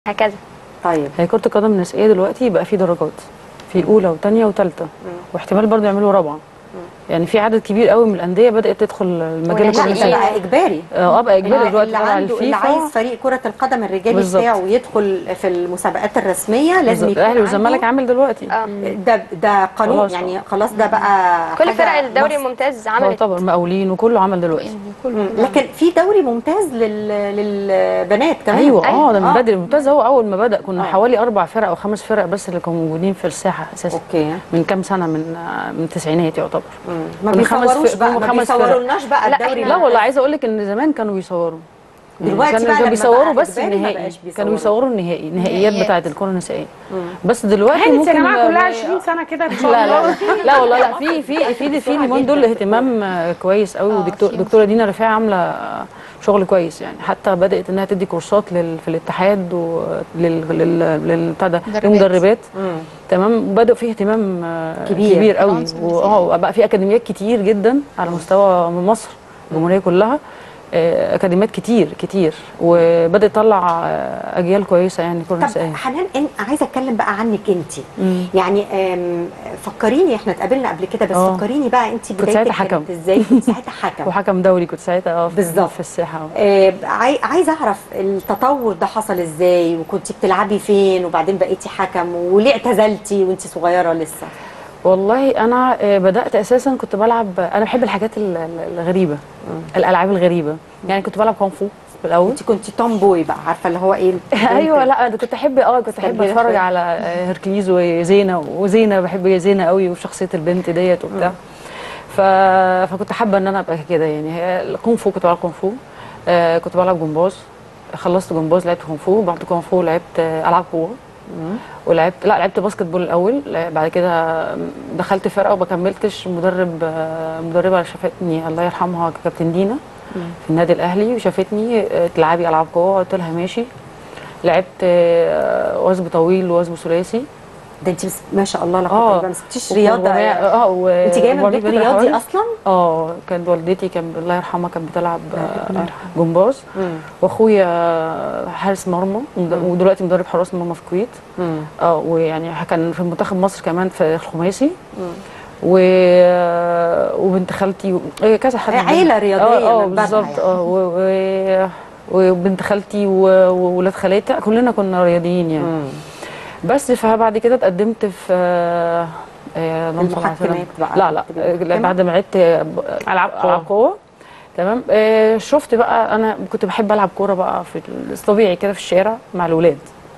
هكذا طيب هي كرة القدم النسائية دلوقتي بقى في درجات في أولى وثانية وثالثة واحتمال برضه يعملوا رابعة يعني في عدد كبير قوي من الأندية بدأت تدخل المجال وناشئين. الكرة لا النسائية بقى اجباري اه بقى إجباري اللي, دلوقتي اللي طبعا عنده اللي الفيفا عايز فريق كرة القدم الرجالي بالظبط. بتاعه يدخل في المسابقات الرسمية لازم بالظبط. يكون الأهلي عنده- والزمالك عامل دلوقتي اه ده ده قانون خلاص. يعني خلاص ده بقى كل حاجة فرق الدوري مصر. الممتاز عملت يعتبر مقاولين وكله عمل دلوقتي مم. لكن في دوري ممتاز لل... للبنات كمان ايوه اه ده من آه. بدري الممتاز هو اول ما بدا كنا آه. حوالي اربع فرق او خمس فرق بس اللي كانوا موجودين في الساحه اساسا اوكي من كام سنه من من التسعينات يعتبر ما كنا خمس بيصوروش فرق- بقى كنا ما خمس فرق. بيصورولناش بقى لا، الدوري إحنا- لا والله عايزه اقول لك ان زمان كانوا بيصوروا دلوقتي كانوا بقى لما بيصوروا بقى بس إجباري ما النهائي بقاش كانوا بيصوروا. بيصوروا النهائي النهائيات نهائيات. بتاعه الكره النسائيه بس دلوقتي هانت ممكن يا جماعه ما- كلها ما- 20 سنه كده ان شاء لا الله لا لا والله لا في في في في اليومين دول اهتمام آه، كويس قوي ودكتور في دكتوره دينا رفاعي عامله آه، شغل كويس يعني حتى بدات انها تدي كورسات لل في الاتحاد ولل لل لل بتاع ده مدربات. للمدربات مم. تمام بدأ فيه اهتمام آه، كبير. كبير قوي عنصر واه بقى في اكاديميات كتير جدا على مستوى مصر الجمهوريه كلها آه، اكاديميات كتير كتير وبدأ يطلع آه، اجيال كويسه يعني كره طب نسائيه حنان إن عايزه اتكلم بقى عنك انت مم. يعني آم، فكريني احنا اتقابلنا قبل كده بس آه. فكريني بقى انت بدايتك ساعتها حكم. كانت ازاي كنت ساعتها حكم وحكم دولي كنت ساعتها اه في- بالظبط. في الساحه آه، عاي- عايزه اعرف التطور ده حصل ازاي وكنت بتلعبي فين وبعدين بقيتي حكم وليه اعتزلتي وانت صغيره لسه والله انا آه، بدات اساسا كنت بلعب انا بحب الحاجات ال- ال- الغريبه الالعاب الغريبه يعني كنت بلعب كونغ فو في الاول انت كنت توم بوي بقى عارفه اللي هو ايه ايوه لا انا كنت احب اه كنت احب كبيرة اتفرج شوية. على آه، هركليز وزينه وزينه بحب زينه قوي وشخصيه البنت ديت وبتاع ف... فكنت حابه ان انا ابقى كده يعني هي الكونغ فو كنت بلعب كونغ فو آه كنت بلعب جمباز خلصت جمباز لعبت كونغ فو بعد كونغ فو لعبت آه، العاب قوه ولعبت لا لعبت باسكت بول الاول لا، بعد كده دخلت فرقه وما كملتش مدرب آه، مدربه شافتني الله يرحمها كابتن دينا في النادي الاهلي وشافتني آه، تلعبي العاب قوه قلت لها ماشي لعبت آه، وثب طويل ووثب ثلاثي ده انت بس- ما شاء الله لا آه. قوه الا ما سبتيش رياضه اه و... انت جايه من وبعمل بيت كده رياضي حوالي- اصلا اه كانت والدتي كان الله يرحمها كانت بتلعب آه، جمباز واخويا حارس مرمى ودلوقتي مدرب حراس مرمى في الكويت اه ويعني كان في منتخب مصر كمان في الخماسي و... وبنت خالتي و... إيه كذا حد عيلة رياضية اه اه من بدرها بالظبط يعني. اه و... و... وبنت خالتي و- وولاد خالاتي كلنا كنا رياضيين يعني بس فبعد كده اتقدمت في آه، آه، اللهم صل على المحكمات سيدنا. بقى. لا لا تبقي آه، محكمة؟ بعد ما لعبت آه، ألعاب قوة. العاب قوه تمام آه، شفت بقى انا كنت بحب العب كوره بقى في الطبيعي كده في الشارع مع الاولاد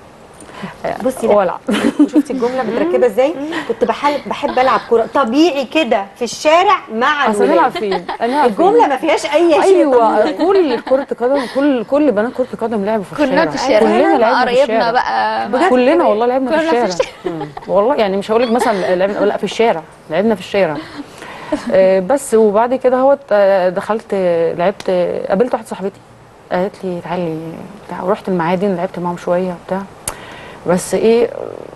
بصي لا. والعب شفتي الجمله متركبه ازاي كنت بحب بحب العب كوره طبيعي كده في الشارع مع اصل نلعب الولاد فين؟ نلعب فين؟ الجمله ما فيهاش اي شيء ايوه كل كره القدم كل كل بنات كره القدم لعبوا في الشارع كلنا في الشارع كلنا لعبنا في قرايبنا الشارع بقى بجد؟ كلنا والله لعبنا في كلنا في الشارع مم. والله يعني مش هقول لك مثلا لعبنا لا في الشارع لعبنا في الشارع آه، بس وبعد كده هو دخلت آه، لعبت آه، قابلت واحده صاحبتي قالت لي تعالي بتاع ورحت المعادن لعبت معاهم شويه وبتاع بس ايه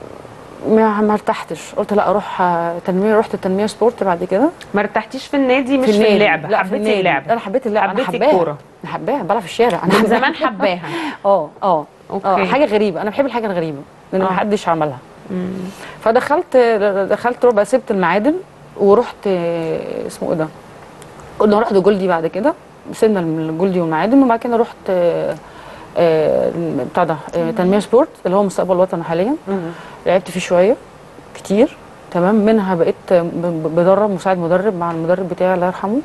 ما ما ارتحتش قلت لا اروح آه، تنميه رحت التنميه سبورت بعد كده ما ارتحتيش في النادي مش في, النادي. اللعبه لا في حبيتي النادي. اللعبه انا حبيت اللعبه انا حبيتي حباها الكورة. انا حباها بلعب في الشارع انا من زمان حباها اه اه أوكي. اه حاجه غريبه انا بحب الحاجه الغريبه لان آه. ما حدش عملها فدخلت دخلت ربع سبت المعادن ورحت آه، اسمه ايه ده كنا رحت جولدي بعد كده سيبنا الجولدي والمعادن وبعد كده رحت آه، آه، بتاع ده آه، تنميه سبورت اللي هو مستقبل الوطن حاليا لعبت فيه شويه كتير تمام منها بقيت ب- بدرب مساعد مدرب مع المدرب بتاعي الله يرحمه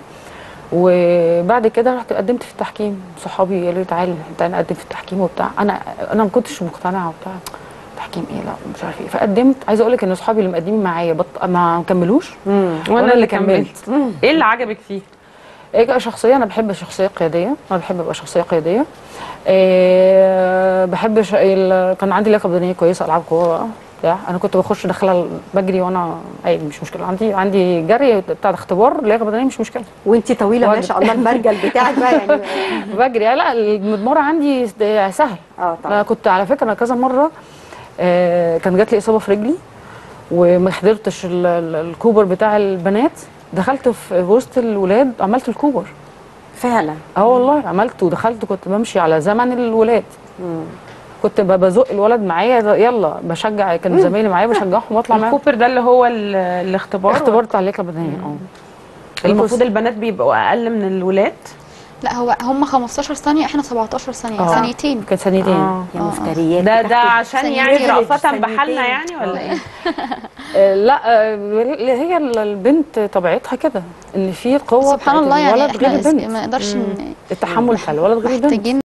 وبعد كده رحت قدمت في التحكيم صحابي قالوا لي تعالي تعالي نقدم في التحكيم وبتاع انا انا ما كنتش مقتنعه وبتاع تحكيم ايه لا مش عارف ايه فقدمت عايزه اقول لك ان اصحابي اللي مقدمين معايا بط... ما كملوش وانا اللي كملت ايه اللي عجبك فيه ايه شخصيه انا بحب الشخصيه القياديه انا بحب ابقى شخصيه قياديه إيه بحب ش... ال... كان عندي لياقه بدنيه كويسه العاب قوه بقى بتاع انا كنت بخش داخله بجري وانا اي مش مشكله عندي عندي جري بتاع ده اختبار لياقه بدنيه مش مشكله وانت طويله ما واجب. شاء الله المرجل بتاعك بقى يعني بجري لا المضمره عندي سهل اه طبعا انا كنت على فكره كذا مره آه، كان جات لي اصابه في رجلي وما حضرتش ال- ال- الكوبر بتاع البنات دخلت في وسط الولاد عملت الكوبر فعلا اه والله عملت ودخلت كنت بمشي على زمن الولاد كنت ب- بزق الولد معايا يلا بشجع كان زمايلي معايا بشجعهم واطلع معاهم الكوبر ده اللي هو ال- الاختبار اختبار تعليق بدنيه اه المفروض البنات بيبقوا اقل من الولاد لا هو هم 15 ثانيه احنا 17 ثانيه آه. ثانيتين كان ثانيتين آه. يا آه. مفتريات ده ده بتاخد عشان ثانية يعني privilege، رأفة ثانيتين. بحالنا يعني ولا ايه؟ آه، لا آه، هي ال- البنت طبيعتها كده ان في قوه سبحان بتاعت الله يعني الولد غير احنا البنت ما نقدرش ن- التحمل بتاع الولد غير البنت محتاجين